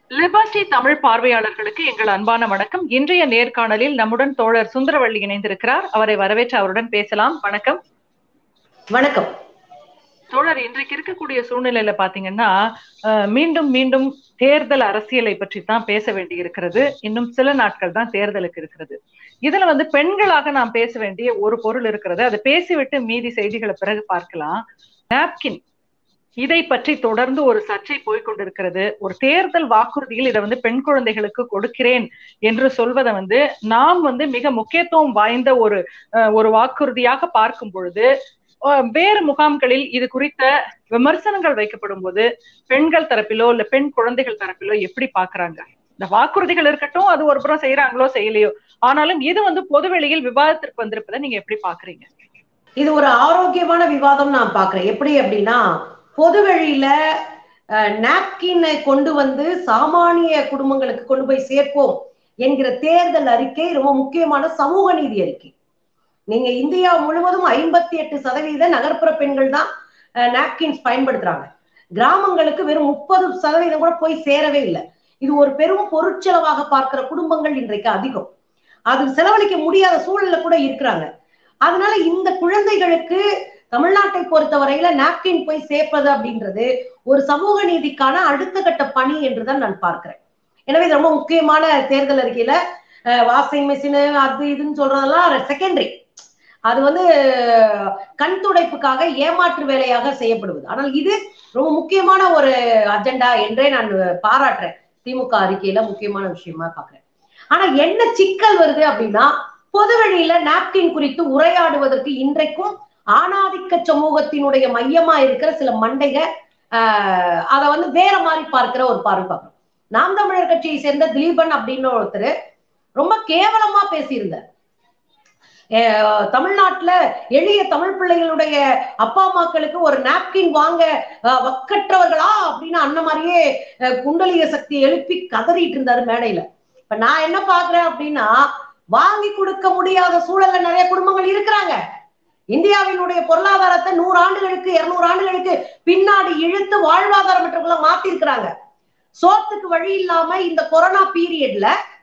Liberty Tamil பார்வையாளர்களுக்கு எங்கள் அன்பான வணக்கம் இன்றைய நேர்காணலில் நம்முடன் தோழர் சுந்தரவள்ளி இணைந்திருக்கிறார் அவரை வரவேற்று அவருடன் பேசலாம் வணக்கம் வணக்கம் தோழர் இன்றைக்கு இருக்கக்கூடிய சூழ்நிலையில பாத்தீங்கன்னா அஹ், மீண்டும் மீண்டும் தேர்தல் அரசியலை பற்றி தான் பேச வேண்டி இருக்கிறது இன்னும் சில நாட்கள் தான் தேர்தலுக்கு இருக்கிறது இதுல வந்து பெண்களாக நாம் பேச வேண்டிய ஒரு பொருள் இருக்கிறது அதை பேசிவிட்டு மீதி செய்திகளை பிறகு பார்க்கலாம் நாப்கின் இதை பற்றி தொடர்ந்து ஒரு சர்ச்சை போய்கொண்டிருக்கிறது ஒரு தேர்தல் வாக்குறுதியில் இதை வந்து பெண் குழந்தைகளுக்கு கொடுக்கிறேன் என்று சொல்வதை வந்து நாம் வந்து மிக முக்கியத்துவம் வாய்ந்த ஒரு அஹ், ஒரு வாக்குறுதியாக பார்க்கும் பொழுது அஹ், வேறு முகாம்களில் இது குறித்த விமர்சனங்கள் வைக்கப்படும் போது பெண்கள் தரப்பிலோ இல்ல பெண் குழந்தைகள் தரப்பிலோ எப்படி பாக்குறாங்க இந்த வாக்குறுதிகள் இருக்கட்டும் அது ஒரு புறம் செய்யறாங்களோ செய்யலையோ ஆனாலும் இது வந்து பொதுவெளியில் விவாதத்திற்கு வந்திருப்பதை நீங்க எப்படி பாக்குறீங்க இது ஒரு ஆரோக்கியமான விவாதம் நான் பாக்குறேன் எப்படி அப்படின்னா பொதுவெளியில நாப்கினை கொண்டு வந்து சாமானிய குடும்பங்களுக்கு கொண்டு போய் சேர்ப்போம் என்கிற தேர்தல் அறிக்கை ரொம்ப முக்கியமான சமூக நீதி அறிக்கை நீங்க இந்தியா முழுவதும் ஐம்பத்தி எட்டு சதவீத நகர்ப்புற பெண்கள் தான் நாப்கின்ஸ் பயன்படுத்துறாங்க கிராமங்களுக்கு வெறும் முப்பது சதவீதம் கூட போய் சேரவே இல்லை இது ஒரு பெரும் பொருட்செலவாக பார்க்கிற குடும்பங்கள் இன்றைக்கு அதிகம் அது செலவழிக்க முடியாத சூழல்ல கூட இருக்கிறாங்க அதனால இந்த குழந்தைகளுக்கு தமிழ்நாட்டை பொறுத்தவரையில நாப்கின் போய் சேர்ப்பது அப்படின்றது ஒரு சமூக நீதிக்கான அடுத்த கட்ட பணி என்றுதான் நான் பார்க்கிறேன் எனவே இது ரொம்ப முக்கியமான தேர்தல் அறிக்கையில வாஷிங் மிஷின் அது இதுன்னு சொல்றதெல்லாம் செகண்டரி அது வந்து கண் துடைப்புக்காக ஏமாற்று வேலையாக செய்யப்படுவது ஆனால் இது ரொம்ப முக்கியமான ஒரு அஜெண்டா என்றே நான் பாராட்டுறேன் திமுக அறிக்கையில முக்கியமான விஷயமா பாக்குறேன் ஆனா என்ன சிக்கல் வருது அப்படின்னா பொது வழியில நாப்கின் குறித்து உரையாடுவதற்கு இன்றைக்கும் ஆணாதிக்க சமூகத்தினுடைய மையமா இருக்கிற சில மண்டைக ஆஹ் அதை வந்து வேற மாதிரி பார்க்கிற ஒரு பார்வை பார்க்கணும் நாம் தமிழர் கட்சியை சேர்ந்த திலீபன் அப்படின்னு ஒருத்தர் ரொம்ப கேவலமா பேசியிருந்தார் தமிழ்நாட்டுல எளிய தமிழ் பிள்ளைகளுடைய அப்பா அம்மாக்களுக்கு ஒரு நாப்கின் வாங்க வக்கற்றவர்களா அப்படின்னு அண்ணன் மாதிரியே குண்டலிய சக்தி எழுப்பி கதறிட்டு இருந்தாரு மேடையில இப்ப நான் என்ன பாக்குறேன் அப்படின்னா வாங்கி கொடுக்க முடியாத சூழல்ல நிறைய குடும்பங்கள் இருக்கிறாங்க இந்தியாவினுடைய பொருளாதாரத்தை நூறு ஆண்டுகளுக்கு இருநூறு ஆண்டுகளுக்கு பின்னாடி இழுத்து வாழ்வாதாரமற்றவங்களை மாத்தி இருக்கிறாங்க சோத்துக்கு வழி இல்லாம இந்த கொரோனா பீரியட்ல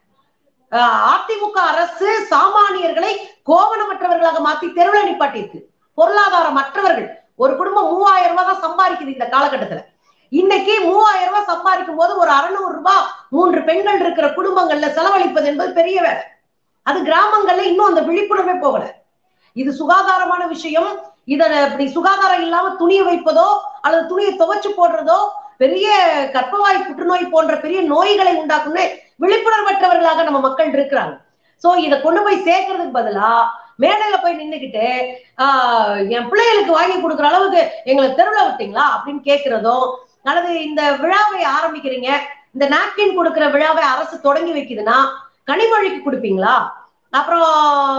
அதிமுக அரசு சாமானியர்களை கோவணமற்றவர்களாக மாத்தி தெருவில் நிப்பாட்டியிருக்கு பொருளாதாரம் மற்றவர்கள் ஒரு குடும்பம் மூவாயிரம் ரூபாய் தான் சம்பாதிக்குது இந்த காலகட்டத்துல இன்னைக்கு மூவாயிரம் ரூபாய் சம்பாதிக்கும் போது ஒரு அறுநூறு ரூபாய் மூன்று பெண்கள் இருக்கிற குடும்பங்கள்ல செலவழிப்பது என்பது பெரிய வேலை அது கிராமங்கள்ல இன்னும் அந்த விழிப்புணர்வே போகல இது சுகாதாரமான விஷயம் இத இப்படி சுகாதாரம் இல்லாம துணியை வைப்பதோ அல்லது துணியை துவைச்சு போடுறதோ பெரிய கற்பவாய் புற்றுநோய் போன்ற பெரிய நோய்களை உண்டாக்கும்னு விழிப்புணர்வற்றவர்களாக நம்ம மக்கள் இருக்கிறாங்க சோ இதை கொண்டு போய் சேர்க்கறதுக்கு பதிலா மேடையில போய் நின்றுக்கிட்டு ஆஹ் என் பிள்ளைகளுக்கு வாங்கி கொடுக்குற அளவுக்கு எங்களை தெருவில் விட்டீங்களா அப்படின்னு கேட்கிறதும் அல்லது இந்த விழாவை ஆரம்பிக்கிறீங்க இந்த நாப்கின் கொடுக்குற விழாவை அரசு தொடங்கி வைக்குதுன்னா கனிமொழிக்கு கொடுப்பீங்களா அப்புறம்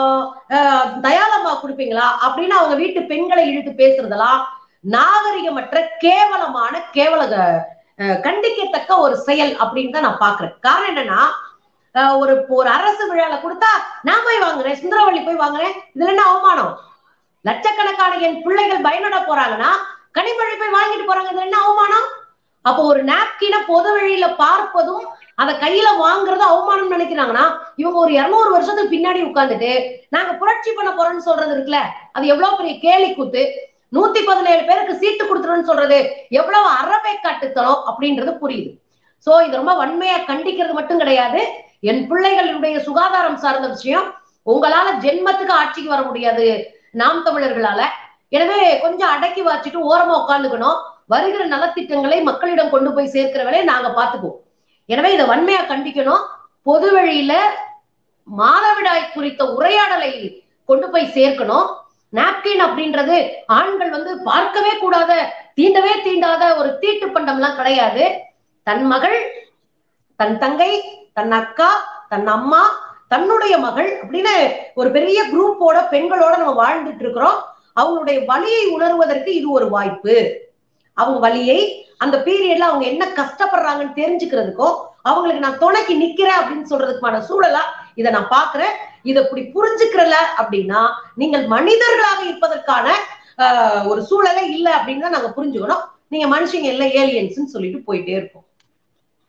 தயாளம்மா கொடுப்பீங்களா அப்படின்னு அவங்க வீட்டு பெண்களை இழுத்து பேசுறதெல்லாம் நாகரிகமற்ற கேவலமான கேவல கண்டிக்கத்தக்க ஒரு செயல் அப்படின்னு தான் நான் பாக்குறேன் காரணம் என்னன்னா ஒரு ஒரு அரசு விழால கொடுத்தா நான் போய் வாங்குறேன் சுந்தரவள்ளி போய் வாங்குறேன் இதுல என்ன அவமானம் லட்சக்கணக்கான என் பிள்ளைகள் பயனட போறாங்கன்னா கனிமொழி போய் வாங்கிட்டு போறாங்க இதுல என்ன அவமானம் அப்போ ஒரு நாப்கினை பொது வழியில பார்ப்பதும் அதை கையில வாங்குறது அவமானம் நினைக்கிறாங்கன்னா இவங்க ஒரு இருநூறு வருஷத்துக்கு பின்னாடி உட்காந்துட்டு நாங்க புரட்சி பண்ண போறோம்னு சொல்றது இருக்குல்ல அது எவ்வளவு பெரிய கேலி கூத்து நூத்தி பதினேழு பேருக்கு சீட்டு கொடுத்துருன்னு சொல்றது எவ்வளவு அறவை காட்டுத்தனம் அப்படின்றது புரியுது சோ இது ரொம்ப வன்மையா கண்டிக்கிறது மட்டும் கிடையாது என் பிள்ளைகளுடைய சுகாதாரம் சார்ந்த விஷயம் உங்களால ஜென்மத்துக்கு ஆட்சிக்கு வர முடியாது நாம் தமிழர்களால எனவே கொஞ்சம் அடக்கி வாச்சிட்டு ஓரமா உட்காந்துக்கணும் வருகிற நலத்திட்டங்களை மக்களிடம் கொண்டு போய் சேர்க்கிற வேலையை நாங்க பாத்துக்குவோம் எனவே இதை வன்மையா கண்டிக்கணும் பொது வழியில மாதவிடாய் குறித்த உரையாடலை கொண்டு போய் சேர்க்கணும் நாப்கின் அப்படின்றது ஆண்கள் வந்து பார்க்கவே கூடாத தீண்டவே தீண்டாத ஒரு தீட்டு பண்டம் எல்லாம் கிடையாது தன் மகள் தன் தங்கை தன் அக்கா தன் அம்மா தன்னுடைய மகள் அப்படின்னு ஒரு பெரிய குரூப்போட பெண்களோட நம்ம வாழ்ந்துட்டு இருக்கிறோம் அவங்களுடைய வலியை உணர்வதற்கு இது ஒரு வாய்ப்பு அவங்க வலியை அந்த பீரியட்ல அவங்க என்ன கஷ்டப்படுறாங்கன்னு தெரிஞ்சுக்கிறதுக்கும் அவங்களுக்கு நான் துணைக்கு நிக்கிறேன் அப்படின்னு சொல்றதுக்குமான சூழலா இதை நான் பாக்குறேன் இதை இப்படி புரிஞ்சுக்கிறல அப்படின்னா நீங்கள் மனிதர்களாக இருப்பதற்கான ஒரு சூழலே இல்லை அப்படின்னு தான் நாங்க புரிஞ்சுக்கணும் நீங்க மனுஷங்க எல்லாம் ஏலியன்ஸ்ன்னு சொல்லிட்டு போயிட்டே இருப்போம்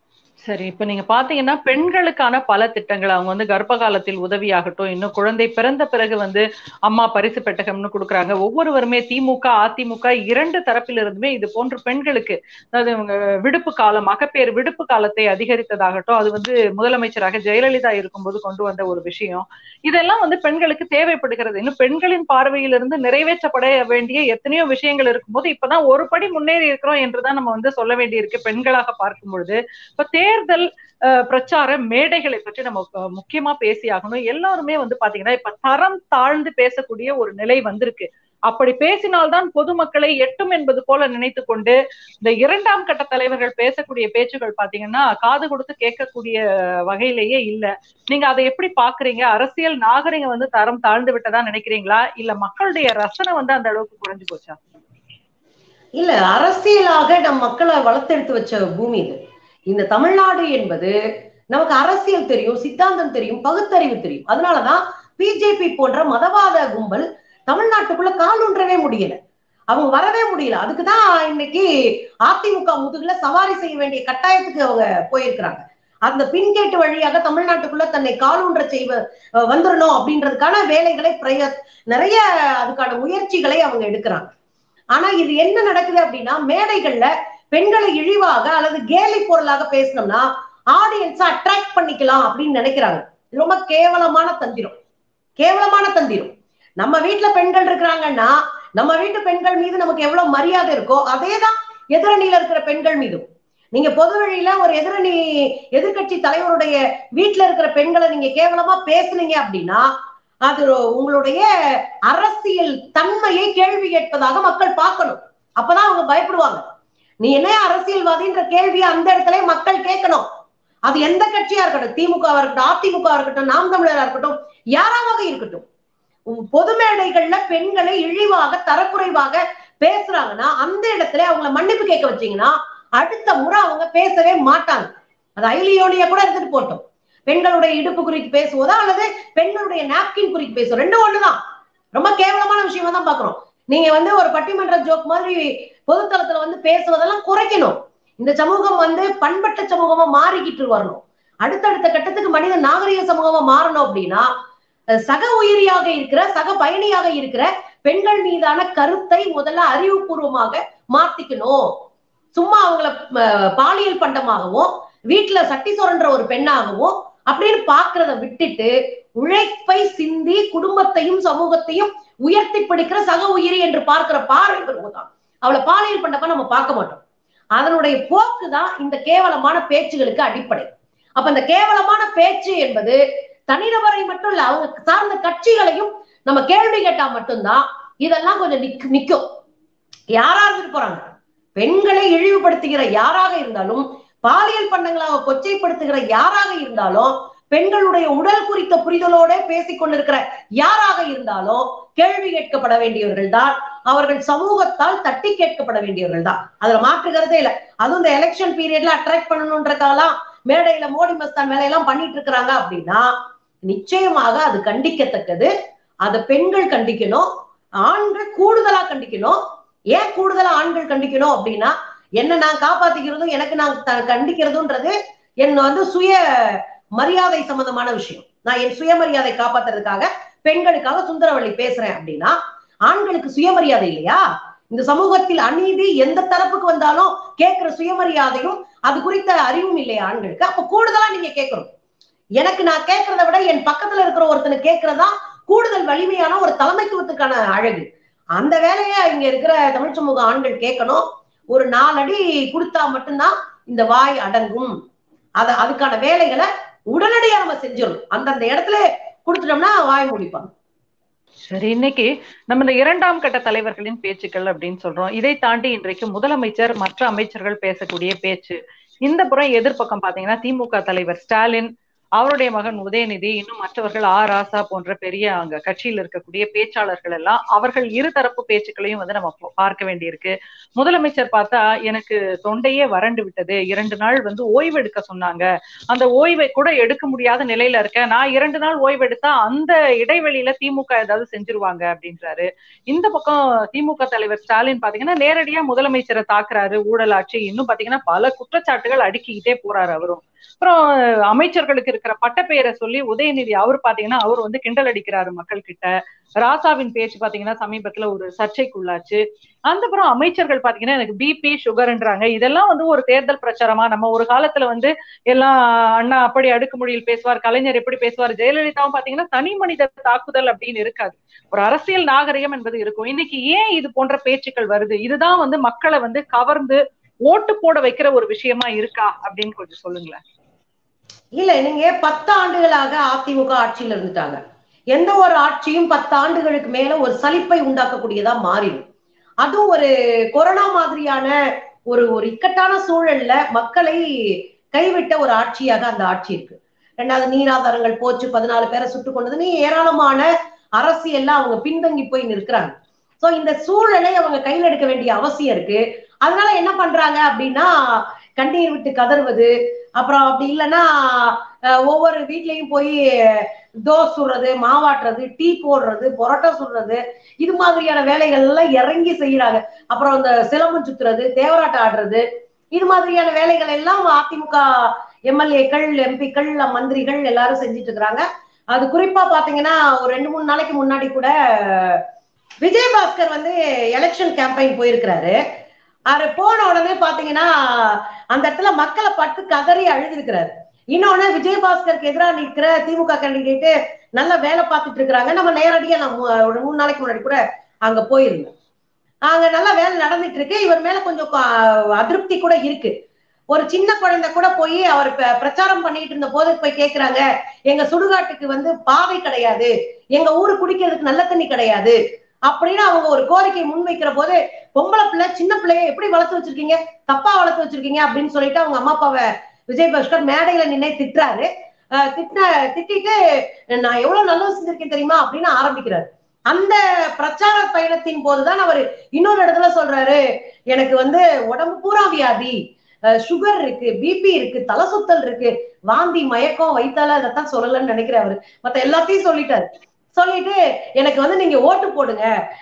சரி இப்ப நீங்க பாத்தீங்கன்னா பெண்களுக்கான பல திட்டங்கள் அவங்க வந்து கர்ப்ப காலத்தில் உதவியாகட்டும் இன்னும் குழந்தை பிறந்த பிறகு வந்து அம்மா பரிசு பெட்டகம்னு கொடுக்குறாங்க ஒவ்வொருவருமே திமுக அதிமுக இரண்டு தரப்பிலிருந்துமே இது போன்ற பெண்களுக்கு அதாவது இவங்க விடுப்பு காலம் மகப்பேறு விடுப்பு காலத்தை அதிகரித்ததாகட்டும் அது வந்து முதலமைச்சராக ஜெயலலிதா இருக்கும்போது கொண்டு வந்த ஒரு விஷயம் இதெல்லாம் வந்து பெண்களுக்கு தேவைப்படுகிறது இன்னும் பெண்களின் பார்வையிலிருந்து நிறைவேற்றப்பட வேண்டிய எத்தனையோ விஷயங்கள் இருக்கும்போது இப்பதான் ஒரு படி முன்னேறி இருக்கிறோம் என்றுதான் நம்ம வந்து சொல்ல வேண்டியிருக்கு பெண்களாக பார்க்கும் பொழுது இப்ப தேர்தல் பிரச்சார மேடைகளை பற்றி நம்ம முக்கியமா பேசி ஆகணும் எல்லாருமே வந்து பாத்தீங்கன்னா இப்ப தரம் தாழ்ந்து பேசக்கூடிய ஒரு நிலை வந்திருக்கு அப்படி பேசினால்தான் பொதுமக்களை எட்டும் என்பது போல நினைத்து கொண்டு இந்த இரண்டாம் கட்ட தலைவர்கள் பேசக்கூடிய பேச்சுகள் பாத்தீங்கன்னா காது கொடுத்து கேட்கக்கூடிய வகையிலேயே இல்ல நீங்க அதை எப்படி பாக்குறீங்க அரசியல் நாகரிகம் வந்து தரம் தாழ்ந்து விட்டதா நினைக்கிறீங்களா இல்ல மக்களுடைய ரசனை வந்து அந்த அளவுக்கு குறைஞ்சு போச்சா இல்ல அரசியலாக நம் மக்களை வளர்த்தெடுத்து வச்ச பூமி இது இந்த தமிழ்நாடு என்பது நமக்கு அரசியல் தெரியும் சித்தாந்தம் தெரியும் பகுத்தறிவு தெரியும் அதனாலதான் பிஜேபி போன்ற மதவாத கும்பல் தமிழ்நாட்டுக்குள்ள கால் ஒன்றவே முடியல அவங்க வரவே முடியல அதுக்குதான் இன்னைக்கு அதிமுக முதுகுல சவாரி செய்ய வேண்டிய கட்டாயத்துக்கு அவங்க போயிருக்கிறாங்க அந்த பின்கேட்டு வழியாக தமிழ்நாட்டுக்குள்ள தன்னை காலூன்ற செய்வ வந்துடணும் அப்படின்றதுக்கான வேலைகளை பிரய நிறைய அதுக்கான முயற்சிகளை அவங்க எடுக்கிறாங்க ஆனா இது என்ன நடக்குது அப்படின்னா மேடைகள்ல பெண்களை இழிவாக அல்லது கேலி பொருளாக பேசணும்னா ஆடியன்ஸை அட்ராக்ட் பண்ணிக்கலாம் அப்படின்னு நினைக்கிறாங்க ரொம்ப கேவலமான தந்திரம் கேவலமான தந்திரம் நம்ம வீட்டுல பெண்கள் இருக்கிறாங்கன்னா நம்ம வீட்டு பெண்கள் மீது நமக்கு எவ்வளவு மரியாதை இருக்கோ அதேதான் எதிரணியில இருக்கிற பெண்கள் மீதும் நீங்க பொது வழியில ஒரு எதிரணி எதிர்கட்சி தலைவருடைய வீட்டுல இருக்கிற பெண்களை நீங்க கேவலமா பேசுனீங்க அப்படின்னா அது உங்களுடைய அரசியல் தன்மையை கேள்வி கேட்பதாக மக்கள் பார்க்கணும் அப்பதான் அவங்க பயப்படுவாங்க நீ என்ன அரசியல்வாதின்ற கேள்வியை அந்த இடத்துல மக்கள் கேட்கணும் அது எந்த கட்சியா இருக்கட்டும் திமுகவா இருக்கட்டும் அதிமுக இருக்கட்டும் நாம் தமிழரா இருக்கட்டும் யாராவது இருக்கட்டும் பொது மேடைகள்ல பெண்களை இழிவாக தரக்குறைவாக பேசுறாங்கன்னா அந்த இடத்துல அவங்கள மன்னிப்பு கேட்க வச்சீங்கன்னா அடுத்த முறை அவங்க பேசவே மாட்டாங்க அது ஐலியோனிய கூட எடுத்துட்டு போட்டோம் பெண்களுடைய இடுப்பு குறித்து பேசுவதா அல்லது பெண்களுடைய நாப்கின் குறித்து பேசுவோம் ரெண்டும் ஒண்ணுதான் ரொம்ப கேவலமான விஷயமா தான் பாக்குறோம் நீங்க வந்து ஒரு பட்டிமன்ற ஜோக் மாதிரி பொதுத்தளத்துல வந்து பேசுவதெல்லாம் குறைக்கணும் இந்த சமூகம் வந்து பண்பட்ட சமூகமா மாறிக்கிட்டு வரணும் அடுத்தடுத்த கட்டத்துக்கு மனித நாகரிக சமூகமா மாறணும் அப்படின்னா சக உயிரியாக இருக்கிற சக பயணியாக இருக்கிற பெண்கள் மீதான கருத்தை முதல்ல அறிவுபூர்வமாக மாத்திக்கணும் சும்மா அவங்கள பாலியல் பண்டமாகவும் வீட்டுல சட்டி சுரன்ற ஒரு பெண்ணாகவும் அப்படின்னு பாக்குறத விட்டுட்டு உழைப்பை சிந்தி குடும்பத்தையும் சமூகத்தையும் உயர்த்தி பிடிக்கிற சக உயிரி என்று பார்க்கிற பார்வை தான் அவளை பாலியல் பண்டமா நம்ம பார்க்க மாட்டோம் அதனுடைய போக்கு தான் இந்த கேவலமான பேச்சுகளுக்கு அடிப்படை அப்ப இந்த கேவலமான பேச்சு என்பது தனிநபரை மட்டும் இல்ல அவங்க சார்ந்த கட்சிகளையும் நம்ம கேள்வி கேட்டா மட்டும்தான் இதெல்லாம் கொஞ்சம் நிக் நிக்கும் யாரா இருந்துட்டு போறாங்க பெண்களை இழிவுபடுத்துகிற யாராக இருந்தாலும் பாலியல் பண்டங்களாக கொச்சைப்படுத்துகிற யாராக இருந்தாலும் பெண்களுடைய உடல் குறித்த புரிதலோட பேசிக் கொண்டிருக்கிற யாராக இருந்தாலும் கேள்வி கேட்கப்பட வேண்டியவர்கள் தான் அவர்கள் சமூகத்தால் தட்டி கேட்கப்பட வேண்டியவர்கள் தான் அதுல மாற்றுகிறதே இல்லை அதுவும் இந்த எலெக்ஷன் பீரியட்ல அட்ராக்ட் பண்ணணுன்றதாலாம் மேடையில மோடி மஸ்தான் வேலையெல்லாம் பண்ணிட்டு இருக்கிறாங்க அப்படின்னா நிச்சயமாக அது கண்டிக்கத்தக்கது அதை பெண்கள் கண்டிக்கணும் ஆண்கள் கூடுதலா கண்டிக்கணும் ஏன் கூடுதலா ஆண்கள் கண்டிக்கணும் அப்படின்னா என்ன நான் காப்பாத்திக்கிறதும் எனக்கு நான் கண்டிக்கிறதுன்றது என்ன வந்து சுய மரியாதை சம்பந்தமான விஷயம் நான் என் சுயமரியாதை காப்பாத்துறதுக்காக பெண்களுக்காக சுந்தரவள்ளி பேசுறேன் அப்படின்னா ஆண்களுக்கு சுயமரியாதை இல்லையா இந்த சமூகத்தில் அநீதி எந்த தரப்புக்கு வந்தாலும் கேட்கிற சுயமரியாதையும் அது குறித்த அறிவும் இல்லையா ஆண்களுக்கு அப்ப கூடுதலா நீங்க கேட்கணும் எனக்கு நான் கேட்கறத விட என் பக்கத்துல இருக்கிற ஒருத்தனை கேட்கறதா கூடுதல் வலிமையான ஒரு தலைமைத்துவத்துக்கான அழகு அந்த வேலையை இங்க இருக்கிற தமிழ் சமூக ஆண்கள் கேட்கணும் ஒரு நாலடி கொடுத்தா மட்டும்தான் இந்த வாய் அடங்கும் அத அதுக்கான வேலைகளை உடனடியா நம்ம செஞ்சிடணும் அந்தந்த இடத்துல கொடுத்துட்டோம்னா வாய் முடிப்பாங்க சரி இன்னைக்கு நம்ம இந்த இரண்டாம் கட்ட தலைவர்களின் பேச்சுக்கள் அப்படின்னு சொல்றோம் இதை தாண்டி இன்றைக்கு முதலமைச்சர் மற்ற அமைச்சர்கள் பேசக்கூடிய பேச்சு இந்த புறம் எதிர்ப்பக்கம் பாத்தீங்கன்னா திமுக தலைவர் ஸ்டாலின் அவருடைய மகன் உதயநிதி இன்னும் மற்றவர்கள் ஆ ராசா போன்ற பெரிய அங்க கட்சியில் இருக்கக்கூடிய பேச்சாளர்கள் எல்லாம் அவர்கள் இருதரப்பு பேச்சுக்களையும் வந்து நம்ம பார்க்க வேண்டியிருக்கு முதலமைச்சர் பார்த்தா எனக்கு தொண்டையே வறண்டு விட்டது இரண்டு நாள் வந்து ஓய்வு எடுக்க சொன்னாங்க அந்த ஓய்வை கூட எடுக்க முடியாத நிலையில இருக்கேன் நான் இரண்டு நாள் ஓய்வு எடுத்தா அந்த இடைவெளியில திமுக ஏதாவது செஞ்சிருவாங்க அப்படின்றாரு இந்த பக்கம் திமுக தலைவர் ஸ்டாலின் பாத்தீங்கன்னா நேரடியா முதலமைச்சரை தாக்குறாரு ஊழலாட்சி இன்னும் பாத்தீங்கன்னா பல குற்றச்சாட்டுகள் அடுக்கிக்கிட்டே போறாரு அவரும் அப்புறம் அமைச்சர்களுக்கு இருக்கிற பட்டப்பெயரை சொல்லி உதயநிதி அவர் பாத்தீங்கன்னா அவர் வந்து கிண்டல் அடிக்கிறாரு மக்கள் கிட்ட ராசாவின் பேச்சு பாத்தீங்கன்னா சமீபத்துல ஒரு சர்ச்சைக்குள்ளாச்சு அந்த அப்புறம் அமைச்சர்கள் பாத்தீங்கன்னா எனக்கு பிபி சுகர்ன்றாங்க இதெல்லாம் வந்து ஒரு தேர்தல் பிரச்சாரமா நம்ம ஒரு காலத்துல வந்து எல்லாம் அண்ணா அப்படி அடுக்குமொழியில் பேசுவார் கலைஞர் எப்படி பேசுவார் ஜெயலலிதாவும் பாத்தீங்கன்னா தனி மனித தாக்குதல் அப்படின்னு இருக்காது ஒரு அரசியல் நாகரிகம் என்பது இருக்கும் இன்னைக்கு ஏன் இது போன்ற பேச்சுக்கள் வருது இதுதான் வந்து மக்களை வந்து கவர்ந்து ஓட்டு போட வைக்கிற ஒரு விஷயமா இருக்கா அப்படின்னு கொஞ்சம் சொல்லுங்களேன் இல்ல நீங்க பத்து ஆண்டுகளாக அதிமுக ஆட்சியில் இருந்துட்டாங்க எந்த ஒரு ஆட்சியும் பத்து ஆண்டுகளுக்கு மேல ஒரு சலிப்பை உண்டாக்கக்கூடியதா மாறிடும் அதுவும் ஒரு கொரோனா மாதிரியான ஒரு ஒரு இக்கட்டான சூழல்ல மக்களை கைவிட்ட ஒரு ஆட்சியாக அந்த ஆட்சி இருக்கு ரெண்டாவது நீராதாரங்கள் போச்சு பதினாலு பேரை சுட்டு கொண்டதுன்னு ஏராளமான அரசியல்ல அவங்க பின்தங்கி போய் நிற்கிறாங்க சோ இந்த சூழலை அவங்க கையில் எடுக்க வேண்டிய அவசியம் இருக்கு அதனால என்ன பண்றாங்க அப்படின்னா கண்ணீர் விட்டு கதறுவது அப்புறம் அப்படி இல்லைன்னா ஒவ்வொரு வீட்லயும் போய் தோசை சுடுறது மாவாட்டுறது டீ போடுறது பொரோட்டா சுடுறது இது மாதிரியான வேலைகள் எல்லாம் இறங்கி செய்யறாங்க அப்புறம் இந்த சிலம்பம் சுத்துறது தேவராட்டம் ஆடுறது இது மாதிரியான வேலைகள் எல்லாம் அதிமுக எம்எல்ஏக்கள் எம்பிக்கள் மந்திரிகள் எல்லாரும் செஞ்சுட்டு இருக்கிறாங்க அது குறிப்பா பாத்தீங்கன்னா ஒரு ரெண்டு மூணு நாளைக்கு முன்னாடி கூட விஜயபாஸ்கர் வந்து எலெக்ஷன் கேம்பெயின் போயிருக்கிறாரு அவர் போன உடனே பாத்தீங்கன்னா அந்த இடத்துல மக்களை பட்டு கதறி அழுதிருக்கிறாரு இன்னொன்னு விஜயபாஸ்கருக்கு எதிராக நிற்கிற திமுக கேண்டிடேட்டு நல்லா வேலை பார்த்துட்டு இருக்கிறாங்க நம்ம நேரடியா நம்ம ஒரு மூணு நாளைக்கு முன்னாடி கூட அங்க போயிருந்தோம் அங்க நல்லா வேலை நடந்துட்டு இருக்கு இவர் மேல கொஞ்சம் அதிருப்தி கூட இருக்கு ஒரு சின்ன குழந்தை கூட போய் அவர் பிரச்சாரம் பண்ணிட்டு இருந்த போது போய் கேக்குறாங்க எங்க சுடுகாட்டுக்கு வந்து பாதை கிடையாது எங்க ஊரு குடிக்கிறதுக்கு நல்ல தண்ணி கிடையாது அப்படின்னு அவங்க ஒரு கோரிக்கை முன்வைக்கிற போது பொம்பளை பிள்ளை சின்ன பிள்ளைய எப்படி வளர்த்து வச்சிருக்கீங்க தப்பா வளர்த்து வச்சிருக்கீங்க அப்படின்னு சொல்லிட்டு அவங்க அம்மா அப்பாவை விஜயபாஸ்கர் மேடையில நின்று திட்டுறாரு திட்டின திட்டிட்டு நான் எவ்வளவு நல்லது செஞ்சிருக்கேன் தெரியுமா அப்படின்னு ஆரம்பிக்கிறாரு அந்த பிரச்சார பயணத்தின் போதுதான் அவர் இன்னொரு இடத்துல சொல்றாரு எனக்கு வந்து உடம்பு பூரா வியாதி சுகர் இருக்கு பிபி இருக்கு தலை சுத்தல் இருக்கு வாந்தி மயக்கம் வைத்தால அதைத்தான் சொல்லலன்னு நினைக்கிறேன் அவரு மத்த எல்லாத்தையும் சொல்லிட்டாரு சொல்லிட்டு எனக்கு வந்து நீங்க ஓட்டு போடுங்க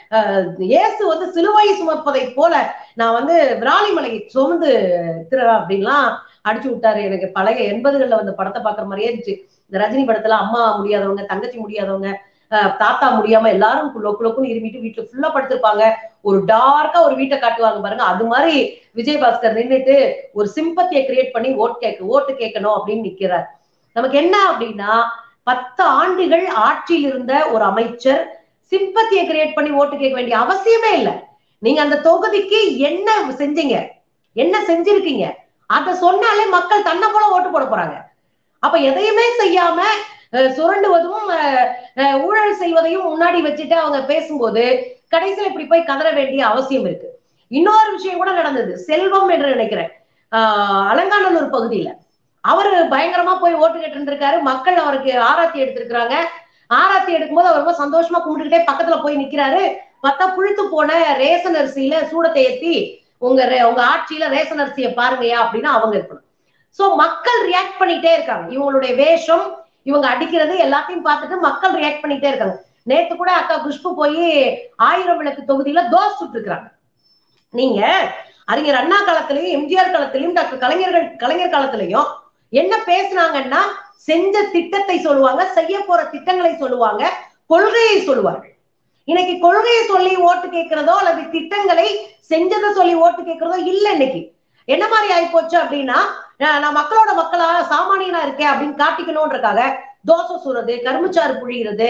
இயேசு வந்து சிலுவை சுமப்பதை போல நான் வந்து விராலிமலை சுமந்து திரு அப்படின்லாம் அடிச்சு விட்டாரு எனக்கு பழைய எண்பதுகள்ல வந்த படத்தை பாக்குற மாதிரியே இருந்துச்சு இந்த ரஜினி படத்துல அம்மா முடியாதவங்க தங்கச்சி முடியாதவங்க தாத்தா முடியாம எல்லாரும் லொக்கு லொக்குன்னு இருமிட்டு வீட்டுல ஃபுல்லா படுத்திருப்பாங்க ஒரு டார்க்கா ஒரு வீட்டை காட்டுவாங்க பாருங்க அது மாதிரி விஜயபாஸ்கர் நின்றுட்டு ஒரு சிம்பத்தியை கிரியேட் பண்ணி ஓட்டு கேட்க ஓட்டு கேட்கணும் அப்படின்னு நிக்கிறார் நமக்கு என்ன அப்படின்னா பத்து ஆண்டுகள் ஆட்சியில் இருந்த ஒரு அமைச்சர் சிம்பத்தியை கிரியேட் பண்ணி ஓட்டு கேட்க வேண்டிய அவசியமே இல்லை நீங்க அந்த தொகுதிக்கு என்ன செஞ்சீங்க என்ன செஞ்சிருக்கீங்க அத சொன்னாலே மக்கள் தன்னை போல ஓட்டு போட போறாங்க அப்ப எதையுமே செய்யாம சுரண்டுவதும் ஊழல் செய்வதையும் முன்னாடி வச்சுட்டு அவங்க பேசும்போது கடைசியில் இப்படி போய் கதற வேண்டிய அவசியம் இருக்கு இன்னொரு விஷயம் கூட நடந்தது செல்வம் என்று நினைக்கிறேன் ஆஹ் அலங்காநல்லூர் பகுதியில அவரு பயங்கரமா போய் ஓட்டு கேட்டு இருந்திருக்காரு மக்கள் அவருக்கு ஆராத்தி எடுத்திருக்கிறாங்க ஆராத்தி எடுக்கும்போது அவர் ரொம்ப சந்தோஷமா கும்பிட்டுக்கிட்டே பக்கத்துல போய் நிக்கிறாரு பார்த்தா புழுத்து போன ரேசன் அரிசியில சூடத்தை ஏத்தி உங்க உங்க ஆட்சியில ரேசன் அரிசியை பாருங்கயா அப்படின்னு அவங்க இருக்கணும் சோ மக்கள் ரியாக்ட் பண்ணிட்டே இருக்காங்க இவங்களுடைய வேஷம் இவங்க அடிக்கிறது எல்லாத்தையும் பார்த்துட்டு மக்கள் ரியாக்ட் பண்ணிட்டே இருக்காங்க நேத்து கூட அக்கா குஷ்பு போய் ஆயிரம் விளக்கு தொகுதியில தோசை சுட்டு இருக்கிறாங்க நீங்க அறிஞர் அண்ணா காலத்திலையும் எம்ஜிஆர் காலத்திலையும் டாக்டர் கலைஞர்கள் கலைஞர் காலத்திலையும் என்ன பேசுனாங்கன்னா செஞ்ச திட்டத்தை சொல்லுவாங்க செய்ய போற திட்டங்களை சொல்லுவாங்க கொள்கையை சொல்லுவார்கள் இன்னைக்கு கொள்கையை சொல்லி ஓட்டு கேட்கிறதோ அல்லது திட்டங்களை செஞ்சதை சொல்லி ஓட்டு கேட்கிறதோ இல்ல இன்னைக்கு என்ன மாதிரி ஆகி போச்சு அப்படின்னா நான் மக்களோட மக்களா சாமானியனா இருக்கேன் அப்படின்னு காட்டிக்கணும்ன்றக்காக தோசை சுடுறது கரும்புச்சாறு புழிகிறது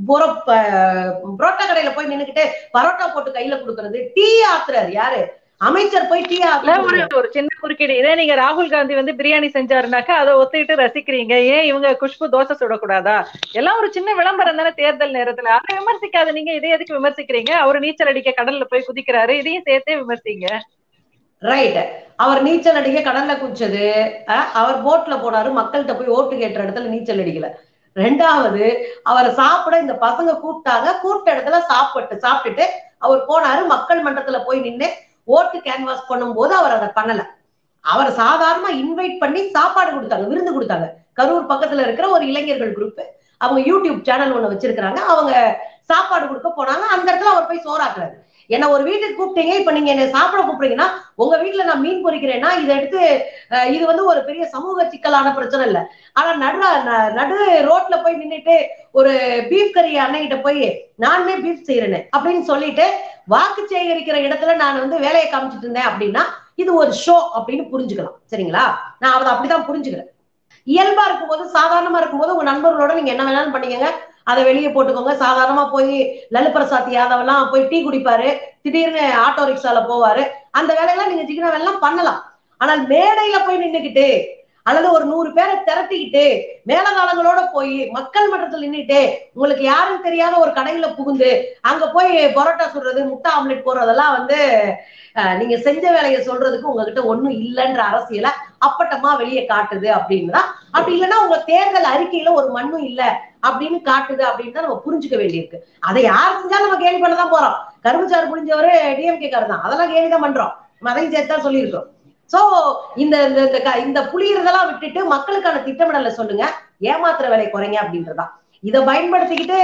புரோட்டா கடையில போய் நின்னுக்கிட்டு பரோட்டா போட்டு கையில கொடுக்கறது டீ ஆத்துறாரு யாரு அமைச்சர் போய் டீ ஒரு ஒரு சின்ன குறுக்கீடு இதே நீங்க ராகுல் காந்தி வந்து பிரியாணி செஞ்சாருனாக்கா அதை ஒத்துக்கிட்டு ரசிக்கிறீங்க ஏன் இவங்க குஷ்பு தோசை சுடக்கூடாதா எல்லாம் ஒரு சின்ன விளம்பரம் தானே தேர்தல் நேரத்துல அதை விமர்சிக்காத நீங்க இதை எதுக்கு விமர்சிக்கிறீங்க அவர் நீச்சல் அடிக்க கடல்ல போய் குதிக்கிறாரு இதையும் சேர்த்தே விமர்சிங்க ரைட் அவர் நீச்சல் அடிக்க கடல்ல குதிச்சது அவர் போட்ல போனாரு மக்கள்கிட்ட போய் ஓட்டு கேட்ட இடத்துல நீச்சல் அடிக்கல ரெண்டாவது அவரை சாப்பிட இந்த பசங்க கூப்பிட்டாங்க கூப்பிட்ட இடத்துல சாப்பிட்டு சாப்பிட்டுட்டு அவர் போனாரு மக்கள் மன்றத்துல போய் நின்று ஓட்டு கேன்வாஸ் பண்ணும் போது அவர் அதை பண்ணல அவர் சாதாரணமா இன்வைட் பண்ணி சாப்பாடு கொடுத்தாங்க விருந்து கொடுத்தாங்க கரூர் பக்கத்துல இருக்கிற ஒரு இளைஞர்கள் குரூப் அவங்க யூடியூப் சேனல் ஒண்ணு வச்சிருக்கிறாங்க அவங்க சாப்பாடு கொடுக்க போனாங்க அந்த இடத்துல அவர் போய் சோறாக்குறாரு என்ன ஒரு வீட்டுக்கு கூப்பிட்டீங்க இப்ப நீங்க என்ன சாப்பிட கூப்பிடுறீங்கன்னா உங்க வீட்டுல நான் மீன் பொரிக்கிறேன்னா இதை எடுத்து அஹ், இது வந்து ஒரு பெரிய சமூக சிக்கலான பிரச்சனை இல்ல ஆனா நடு ந- நடு ரோட்ல போய் நின்னுட்டு ஒரு பீஃப் கறி அண்ணகிட்ட போய் நானுமே பீஃப் செய்யறேன்னு அப்படின்னு சொல்லிட்டு வாக்கு சேகரிக்கிற இடத்துல நான் வந்து வேலையை காமிச்சிட்டு இருந்தேன் அப்படின்னா இது ஒரு ஷோ அப்படின்னு புரிஞ்சுக்கலாம் சரிங்களா நான் அதை அப்படிதான் புரிஞ்சுக்கிறேன் இயல்பா இருக்கும்போது சாதாரணமா இருக்கும்போது உங்க நண்பர்களோட நீங்க என்ன வேணாலும் பண்ணிக்கங்க அதை வெளியே போட்டுக்கோங்க சாதாரணமா போய் லல்லு பிரசாத் யாதவ் எல்லாம் போய் டீ குடிப்பாரு திடீர்னு ஆட்டோ ரிக்ஷால போவாரு அந்த வேலையெல்லாம் நீங்க சிக்கன வேலையெல்லாம் பண்ணலாம் ஆனால் மேடையில போய் நின்னுக்கிட்டு அல்லது ஒரு நூறு பேரை திரட்டிக்கிட்டு மேலகாலங்களோட போய் மக்கள் மன்றத்தில் நின்னுட்டு உங்களுக்கு யாரும் தெரியாத ஒரு கடையில புகுந்து அங்க போய் பரோட்டா சுடுறது முட்டை ஆம்லெட் போடுறதெல்லாம் வந்து அஹ், நீங்க செஞ்ச வேலையை சொல்றதுக்கு உங்ககிட்ட ஒண்ணும் இல்லைன்ற அரசியலை அப்பட்டமா வெளியே காட்டுது அப்படின்னு தான் அப்படி இல்லைன்னா உங்க தேர்தல் அறிக்கையில ஒரு மண்ணும் இல்ல அப்படின்னு காட்டுது அப்படின்னு தான் நம்ம புரிஞ்சுக்க வேண்டியிருக்கு அதை யார் செஞ்சாலும் நம்ம கேள்வி பண்ண தான் போறோம் கரும்புச்சாறு புரிஞ்சவரு டிஎம்கே காரர் தான் அதெல்லாம் கேள்வி தான் பண்றோம் நம்ம அதையும் சேர்த்து தான் சொல்லியிருக்கோம் சோ இந்த இந்த இந்த க- இந்த புளியறதெல்லாம் விட்டுட்டு மக்களுக்கான திட்டமிடலை சொல்லுங்க ஏமாத்துற வேலை குறைங்க அப்படின்றதா இதை பயன்படுத்திக்கிட்டு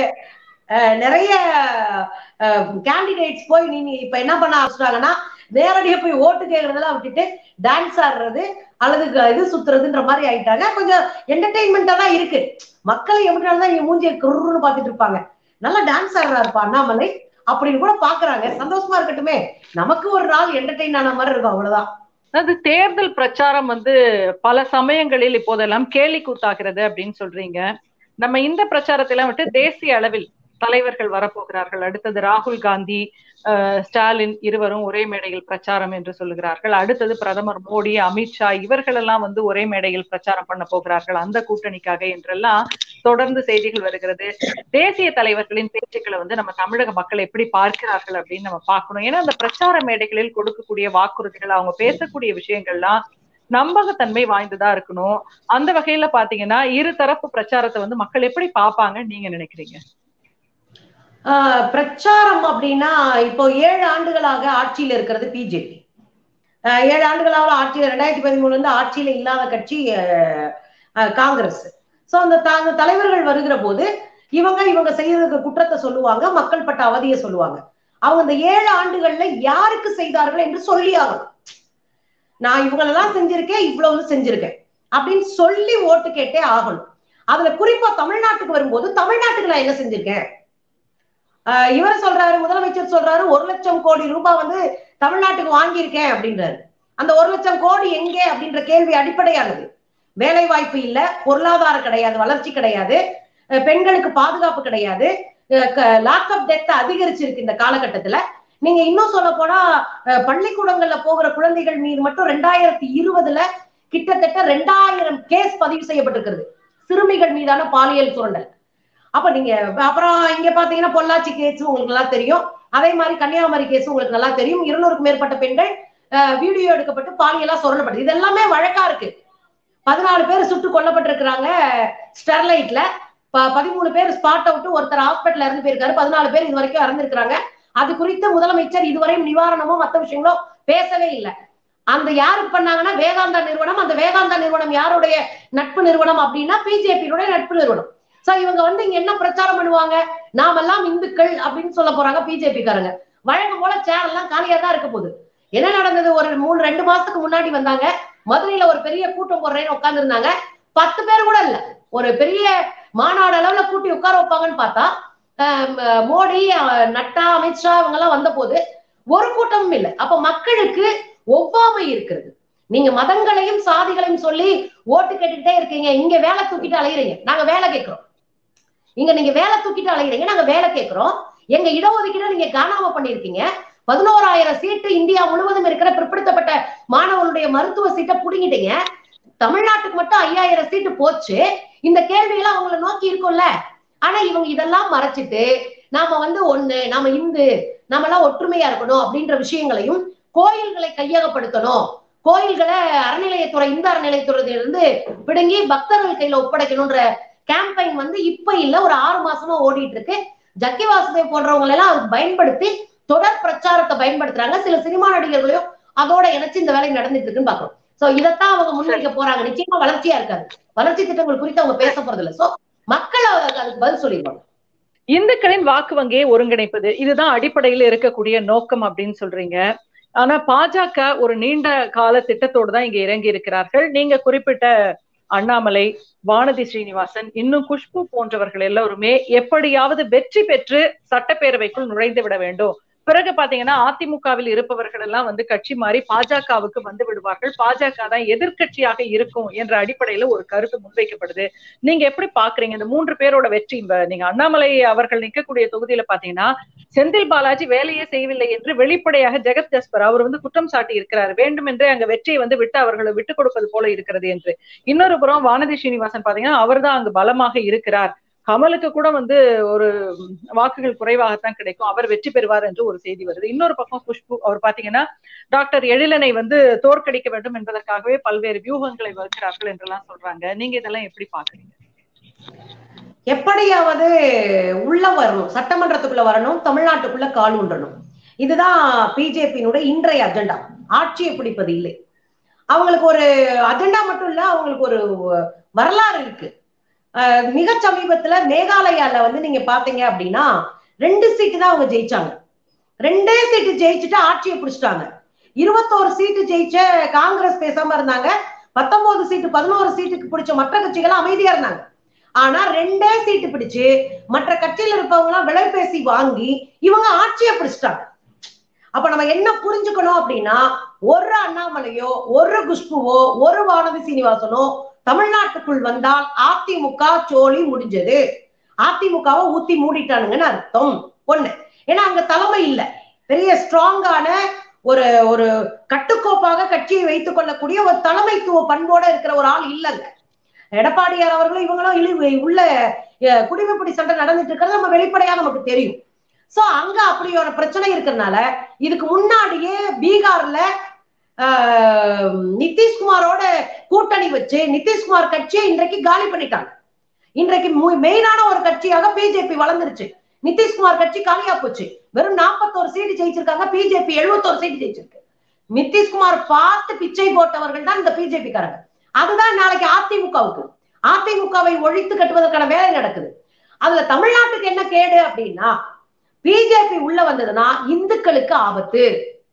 அஹ், நிறைய கேண்டிடேட்ஸ் போய் நீங்க இப்ப என்ன பண்ண ஆரம்பிச்சிட்டாங்கன்னா நேரடியா போய் ஓட்டு கேட்கறதெல்லாம் விட்டுட்டு டான்ஸ் ஆடுறது அல்லது க- இது சுத்துறதுன்ற மாதிரி ஆயிட்டாங்க கொஞ்சம் என்டர்டைன்மெண்டா தான் இருக்கு மக்கள் எப்படி தான் இங்க மூஞ்சிய குருன்னு பாத்துட்டு இருப்பாங்க நல்லா டான்ஸ் ஆடுறாருப்பா அண்ணாமலை அப்படின்னு கூட பாக்குறாங்க சந்தோஷமா இருக்கட்டுமே நமக்கு ஒரு நாள் என்டர்டெயின் ஆன மாதிரி இருக்கும் அவ்வளவுதான் அதாவது தேர்தல் பிரச்சாரம் வந்து பல சமயங்களில் இப்போதெல்லாம் கேலி கூத்தாகிறது அப்படின்னு சொல்றீங்க நம்ம இந்த பிரச்சாரத்தை விட்டு தேசிய அளவில் தலைவர்கள் வரப்போகிறார்கள் அடுத்தது ராகுல் காந்தி அஹ், ஸ்டாலின் இருவரும் ஒரே மேடையில் பிரச்சாரம் என்று சொல்லுகிறார்கள் அடுத்தது பிரதமர் மோடி அமித்ஷா இவர்கள் எல்லாம் வந்து ஒரே மேடையில் பிரச்சாரம் பண்ண போகிறார்கள் அந்த கூட்டணிக்காக என்றெல்லாம் தொடர்ந்து செய்திகள் வருகிறது தேசிய தலைவர்களின் பேச்சுக்களை வந்து நம்ம தமிழக மக்கள் எப்படி பார்க்கிறார்கள் அப்படின்னு நம்ம பார்க்கணும் ஏன்னா அந்த பிரச்சார மேடைகளில் கொடுக்கக்கூடிய வாக்குறுதிகள் அவங்க பேசக்கூடிய விஷயங்கள்லாம் நம்பகத்தன்மை வாய்ந்ததா இருக்கணும் அந்த வகையில பாத்தீங்கன்னா இரு தரப்பு பிரச்சாரத்தை வந்து மக்கள் எப்படி பார்ப்பாங்க நீங்க நினைக்கிறீங்க ஆஹ் பிரச்சாரம் அப்படின்னா இப்போ ஏழு ஆண்டுகளாக ஆட்சியில இருக்கிறது பிஜேபி ஏழு ஆண்டுகளாக ஆட்சியில ரெண்டாயிரத்தி பதிமூணுல இருந்து ஆட்சியில இல்லாத கட்சி ஆஹ், ஆஹ், காங்கிரஸ் சோ அந்த த- அந்த தலைவர்கள் வருகிற போது இவங்க இவங்க செய்யறதுக்கு குற்றத்தை சொல்லுவாங்க மக்கள் பட்ட அவதியை சொல்லுவாங்க அவங்க இந்த ஏழு ஆண்டுகள்ல யாருக்கு செய்தார்கள் என்று சொல்லி ஆகணும் நான் இவங்களெல்லாம் செஞ்சிருக்கேன் இவ்வளவு செஞ்சிருக்கேன் அப்படின்னு சொல்லி ஓட்டு கேட்டே ஆகணும் அதுல குறிப்பா தமிழ்நாட்டுக்கு வரும்போது தமிழ்நாட்டுக்கு நான் என்ன செஞ்சிருக்கேன் ஆஹ் இவர் சொல்றாரு முதலமைச்சர் சொல்றாரு ஒரு லட்சம் கோடி ரூபாய் வந்து தமிழ்நாட்டுக்கு வாங்கியிருக்கேன் அப்படின்றாரு அந்த ஒரு லட்சம் கோடி எங்கே அப்படின்ற கேள்வி அடிப்படையானது வேலை வாய்ப்பு இல்ல பொருளாதாரம் கிடையாது வளர்ச்சி கிடையாது அஹ் பெண்களுக்கு பாதுகாப்பு கிடையாது லாக்அப் டெத் அதிகரிச்சிருக்கு இந்த காலகட்டத்துல நீங்க இன்னும் சொல்ல போனா அஹ் பள்ளிக்கூடங்கள்ல போகிற குழந்தைகள் மீது மட்டும் ரெண்டாயிரத்தி இருபதுல கிட்டத்தட்ட ரெண்டாயிரம் கேஸ் பதிவு செய்யப்பட்டிருக்கிறது சிறுமிகள் மீதான பாலியல் சுரண்டல் அப்ப நீங்க அப்புறம் இங்க பாத்தீங்கன்னா பொள்ளாச்சி கேஸ் உங்களுக்கு நல்லா தெரியும் அதே மாதிரி கன்னியாகுமரி கேஸ் உங்களுக்கு நல்லா தெரியும் இருநூறுக்கும் மேற்பட்ட பெண்கள் வீடியோ எடுக்கப்பட்டு பாலியலா சுரண்டப்பட்டது இது எல்லாமே வழக்கா இருக்கு பதினாலு பேர் சுட்டு கொல்லப்பட்டிருக்கிறாங்க ஸ்டெர்லைட்ல ப- பதிமூணு பேர் ஸ்பாட் அவுட் ஒருத்தர் ஹாஸ்பிட்டல்ல இறந்து போயிருக்காரு பதினாலு பேர் இது வரைக்கும் இறந்திருக்கிறாங்க அது குறித்து முதலமைச்சர் இதுவரையும் நிவாரணமோ மத்த விஷயங்களோ பேசவே இல்லை அந்த யாருக்கு பண்ணாங்கன்னா வேதாந்தா நிறுவனம் அந்த வேதாந்தா நிறுவனம் யாருடைய நட்பு நிறுவனம் அப்படின்னா பிஜேபியுடைய நட்பு நிறுவனம் சோ இவங்க வந்து இங்க என்ன பிரச்சாரம் பண்ணுவாங்க நாமெல்லாம் இந்துக்கள் அப்படின்னு சொல்ல போறாங்க பிஜேபி காரங்க வழக்கம் போல சேர் எல்லாம் காலியா தான் இருக்க போகுது என்ன நடந்தது ஒரு மூணு ரெண்டு மாசத்துக்கு முன்னாடி வந்தாங்க மதுரையில ஒரு பெரிய கூட்டம் போடுறேன்னு உட்கார்ந்து இருந்தாங்க பத்து பேர் கூட இல்ல ஒரு பெரிய மாநாடு அளவுல கூட்டி உட்கார வைப்பாங்கன்னு பார்த்தா ஆஹ் ம- மோடி அஹ் நட்டா அமித்ஷா இவங்க எல்லாம் வந்த போது ஒரு கூட்டமும் இல்லை அப்ப மக்களுக்கு ஒவ்வாமை இருக்கிறது நீங்க மதங்களையும் சாதிகளையும் சொல்லி ஓட்டு கேட்டுக்கிட்டே இருக்கீங்க இங்க வேலை தூக்கிட்டு அலையிறீங்க நாங்க வேலை கேட்கிறோம் இங்க நீங்க வேலை தூக்கிட்டு அலையிறீங்க நாங்க வேலை கேட்கிறோம் எங்க இடஒதுக்கீடு நீங்க காணாம பண்ணிருக்கீங்க பதினோராயிரம் சீட்டு இந்தியா முழுவதும் இருக்கிற பிற்படுத்தப்பட்ட மாணவர்களுடைய மருத்துவ சீட்டை புடுங்கிட்டீங்க தமிழ்நாட்டுக்கு மட்டும் ஐயாயிரம் சீட்டு போச்சு இந்த கேள்வி எல்லாம் அவங்கள நோக்கி இருக்கும்ல ஆனா இவங்க இதெல்லாம் மறைச்சிட்டு நாம வந்து ஒண்ணு நாம இந்து நாம எல்லாம் ஒற்றுமையா இருக்கணும் அப்படின்ற விஷயங்களையும் கோயில்களை கையகப்படுத்தணும் கோயில்களை அறநிலையத்துறை இந்த அறநிலையத்துறையில இருந்து பிடுங்கி பக்தர்கள் கையில ஒப்படைக்கணும்ன்ற கேம்பெயின் வந்து இப்ப இல்ல ஒரு ஆறு மாசமா ஓடிட்டு இருக்கு ஜக்கி வாசுதேவ் போன்றவங்களை எல்லாம் அதுக்கு பயன்படுத்தி தொடர் பிரச்சாரத்தை பயன்படுத்துறாங்க சில சினிமா நடிகர்களையும் அதோட இணைச்சு இந்த வேலை நடந்துட்டு இருக்குன்னு பாக்குறோம் சோ இதைத்தான் அவங்க முன்வைக்க போறாங்க நிச்சயமா வளர்ச்சியா இருக்காது வளர்ச்சி திட்டங்கள் குறித்து அவங்க பேச போறது இல்ல சோ மக்கள் அதுக்கு அதுக்கு பதில் சொல்லிடுவாங்க இந்துக்களின் வாக்கு வங்கியை ஒருங்கிணைப்பது இதுதான் அடிப்படையில் இருக்கக்கூடிய நோக்கம் அப்படின்னு சொல்றீங்க ஆனா பாஜக ஒரு நீண்ட கால திட்டத்தோடு தான் இங்க இறங்கி இருக்கிறார்கள் நீங்க குறிப்பிட்ட அண்ணாமலை வானதி ஸ்ரீனிவாசன் இன்னும் குஷ்பு போன்றவர்கள் எல்லோருமே எப்படியாவது வெற்றி பெற்று சட்டப்பேரவைக்குள் நுழைந்து விட வேண்டும் பிறகு பாத்தீங்கன்னா அதிமுகவில் இருப்பவர்கள் எல்லாம் வந்து கட்சி மாறி பாஜகவுக்கு வந்து விடுவார்கள் பாஜக தான் எதிர்கட்சியாக இருக்கும் என்ற அடிப்படையில ஒரு கருத்து முன்வைக்கப்படுது நீங்க எப்படி பாக்குறீங்க இந்த மூன்று பேரோட வெற்றி நீங்க அண்ணாமலை அவர்கள் நிற்கக்கூடிய தொகுதியில பாத்தீங்கன்னா செந்தில் பாலாஜி வேலையே செய்யவில்லை என்று வெளிப்படையாக ஜெகத் ஜஸ்பர் அவர் வந்து குற்றம் சாட்டி இருக்கிறார் வேண்டும் என்றே அங்க வெற்றியை வந்து விட்டு அவர்களை விட்டுக் கொடுப்பது போல இருக்கிறது என்று இன்னொரு புறம் வானதி ஸ்ரீனிவாசன் பாத்தீங்கன்னா அவர் தான் அங்கு பலமாக இருக்கிறார் கமலுக்கு கூட வந்து ஒரு வாக்குகள் குறைவாகத்தான் கிடைக்கும் அவர் வெற்றி பெறுவார் என்று ஒரு செய்தி வருது இன்னொரு பக்கம் குஷ்பு அவர் பாத்தீங்கன்னா டாக்டர் எழிலனை வந்து தோற்கடிக்க வேண்டும் என்பதற்காகவே பல்வேறு வியூகங்களை வகுக்கிறார்கள் என்றெல்லாம் சொல்றாங்க நீங்க இதெல்லாம் எப்படி பாக்குறீங்க எப்படியாவது உள்ள வரணும் சட்டமன்றத்துக்குள்ள வரணும் தமிழ்நாட்டுக்குள்ள கால் உண்டணும் இதுதான் பிஜேபியினுடைய இன்றைய அஜெண்டா ஆட்சியை பிடிப்பது இல்லை அவங்களுக்கு ஒரு அஜெண்டா மட்டும் இல்ல அவங்களுக்கு ஒரு வரலாறு இருக்கு மிக சமீபத்துல மேகாலயால வந்து நீங்க பாத்தீங்க அப்படின்னா ரெண்டு சீட்டு தான் அவங்க ஜெயிச்சாங்க ரெண்டே சீட்டு ஜெயிச்சுட்டு ஆட்சியை பிடிச்சிட்டாங்க இருபத்தோரு சீட்டு ஜெயிச்ச காங்கிரஸ் பேசாம இருந்தாங்க பத்தொன்பது சீட்டு பதினோரு சீட்டுக்கு பிடிச்ச மற்ற கட்சிகள் அமைதியா இருந்தாங்க ஆனா ரெண்டே சீட்டு பிடிச்சு மற்ற கட்சியில இருப்பவங்க எல்லாம் விலை பேசி வாங்கி இவங்க ஆட்சியை பிடிச்சிட்டாங்க அப்ப நம்ம என்ன புரிஞ்சுக்கணும் அப்படின்னா ஒரு அண்ணாமலையோ ஒரு குஷ்புவோ ஒரு வானதி சீனிவாசனோ தமிழ்நாட்டுக்குள் வந்தால் அதிமுக சோழி முடிஞ்சது அதிமுகவை ஊத்தி மூடிட்டானுங்கன்னு அர்த்தம் ஒண்ணு ஏன்னா அங்க தலைமை இல்ல பெரிய ஸ்ட்ராங்கான ஒரு ஒரு கட்டுக்கோப்பாக கட்சியை வைத்துக் கொள்ளக்கூடிய ஒரு தலைமைத்துவ பண்போட இருக்கிற ஒரு ஆள் இல்லைங்க எடப்பாடியார் அவர்களும் இவங்களும் இழி உள்ள குடிமைப்படி சண்டை நடந்துட்டு இருக்கிறது நம்ம வெளிப்படையா நமக்கு தெரியும் சோ அங்க அப்படி ஒரு பிரச்சனை இருக்கிறதுனால இதுக்கு முன்னாடியே பீகார்ல நிதிஷ்குமாரோட கூட்டணி வச்சு நிதிஷ்குமார் கட்சியை இன்றைக்கு காலி பண்ணிட்டாங்க இன்றைக்கு மெயினான ஒரு கட்சியாக பிஜேபி வளர்ந்துருச்சு நிதிஷ்குமார் கட்சி காலியா போச்சு வெறும் நாற்பத்தோரு சீட்டு ஜெயிச்சிருக்காங்க பிஜேபி எழுபத்தோரு சீட்டு ஜெயிச்சிருக்கு நிதிஷ்குமார் பார்த்து பிச்சை போட்டவர்கள் தான் இந்த பிஜேபி காரங்க அதுதான் நாளைக்கு அதிமுகவுக்கு அதிமுகவை ஒழித்து கட்டுவதற்கான வேலை நடக்குது அதுல தமிழ்நாட்டுக்கு என்ன கேடு அப்படின்னா பிஜேபி உள்ள வந்ததுன்னா இந்துக்களுக்கு ஆபத்து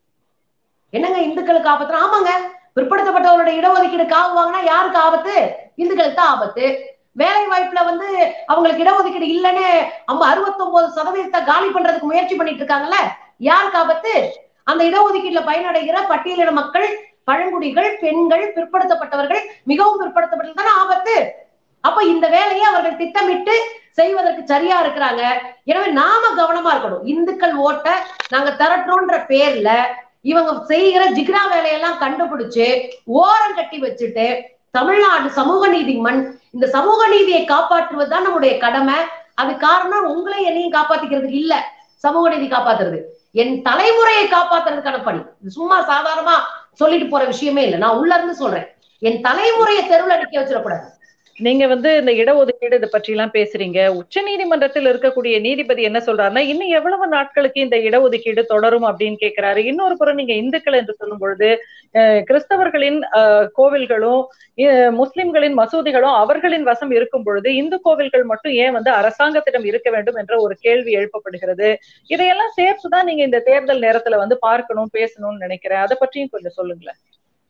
என்னங்க இந்துக்களுக்கு ஆபத்து ஆமாங்க பிற்படுத்தப்பட்டவர்களுடைய இடஒதுக்கீடு காவு வாங்கினா யாருக்கு ஆபத்து இந்துக்களுக்கு தான் ஆபத்து வேலை வாய்ப்புல வந்து அவங்களுக்கு இடஒதுக்கீடு இல்லைன்னு நம்ம அறுபத்தி ஒன்பது சதவீதத்தை காலி பண்றதுக்கு முயற்சி பண்ணிட்டு இருக்காங்கல்ல யாருக்கு ஆபத்து அந்த இடஒதுக்கீட்டுல பயனடைகிற பட்டியலின மக்கள் பழங்குடிகள் பெண்கள் பிற்படுத்தப்பட்டவர்கள் மிகவும் பிற்படுத்தப்பட்டது தானே ஆபத்து அப்ப இந்த வேலையை அவர்கள் திட்டமிட்டு செய்வதற்கு சரியா இருக்கிறாங்க எனவே நாம கவனமா இருக்கணும் இந்துக்கள் ஓட்ட நாங்க திரட்டுறோன்ற பேர்ல இவங்க செய்கிற ஜிக்ரா வேலையெல்லாம் கண்டுபிடிச்சு ஓரம் கட்டி வச்சுட்டு தமிழ்நாடு சமூக நீதி மண் இந்த சமூக நீதியை காப்பாற்றுவதுதான் நம்முடைய கடமை அது காரணம் உங்களை என்னையும் காப்பாத்திக்கிறதுக்கு இல்ல சமூக நீதி காப்பாத்துறது என் தலைமுறையை காப்பாத்துறதுக்கான பணி சும்மா சாதாரணமா சொல்லிட்டு போற விஷயமே இல்லை நான் உள்ள இருந்து சொல்றேன் என் தலைமுறையை தெருவில் நிக்க வச்சிடக்கூடாது நீங்க வந்து இந்த இடஒதுக்கீடு இதை பற்றி எல்லாம் பேசுறீங்க உச்ச நீதிமன்றத்தில் இருக்கக்கூடிய நீதிபதி என்ன சொல்றாருன்னா இன்னும் எவ்வளவு நாட்களுக்கு இந்த இடஒதுக்கீடு தொடரும் அப்படின்னு கேட்கிறாரு இன்னொரு புறம் நீங்க இந்துக்கள் என்று சொல்லும் பொழுது கிறிஸ்தவர்களின் கோவில்களும் முஸ்லிம்களின் மசூதிகளும் அவர்களின் வசம் இருக்கும் பொழுது இந்து கோவில்கள் மட்டும் ஏன் வந்து அரசாங்கத்திடம் இருக்க வேண்டும் என்ற ஒரு கேள்வி எழுப்பப்படுகிறது இதையெல்லாம் சேர்த்துதான் நீங்க இந்த தேர்தல் நேரத்துல வந்து பார்க்கணும் பேசணும்னு நினைக்கிறேன் அதை பற்றியும் கொஞ்சம் சொல்லுங்களேன்